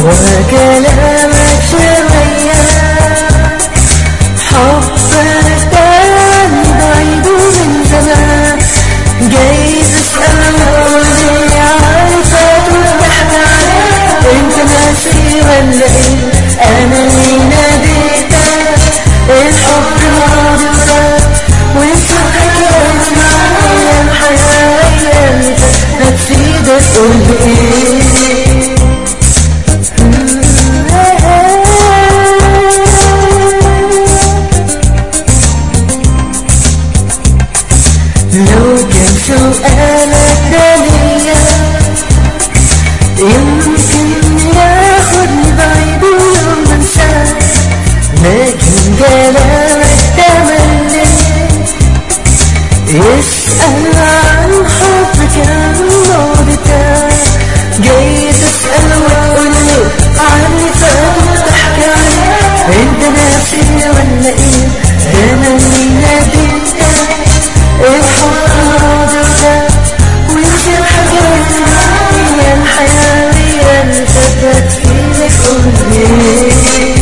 وكلامك شوية حبك كان بعيد من زمان جاي تسأل ولي عارفة تفتح انت ناسي ولا ايه انا اللي ناديتك الحب ماضي وفات وانت حكيت معايا الحياة اللي فاتت هتفيدك قول ايه لو كان سؤالك ده ليا يمكن ياخدني بعيد ويوم انساك لكن كلامك تملي يسأل عن حب كان الماضي بتاعك جاي تسأل وتقول لي عني فات تحكي عني انت ناسي ولا ايه انا اللي ناديتك الحب ماضي وفات وانت الحاجات هي الحياة هي اللي فاتت فيك قول لي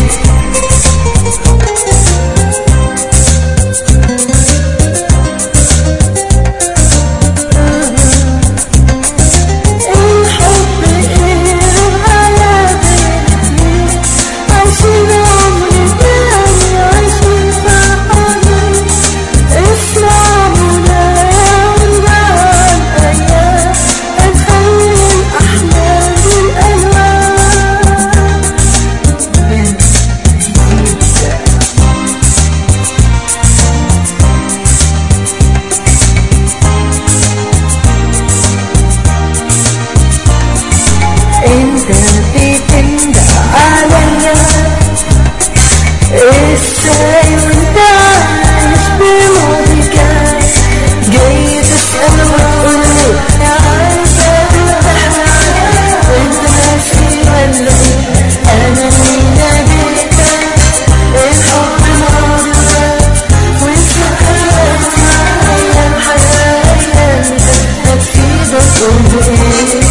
الحب ايه على بالي عايشين عمري تاني عايشين فرحانين اسمع منايا ونبان ايام هنخلي الاحلام والالوان انت بتندى عليا ازاي وانت عايش بماضي كان جاي تسأل وتقول لي عايزة تفتح وانت ناسي ولا ايه انا اللي ناديتك الحب ماضي وفات وانت خلاص معايا الحياة هي اللي هتفيدك قول ايه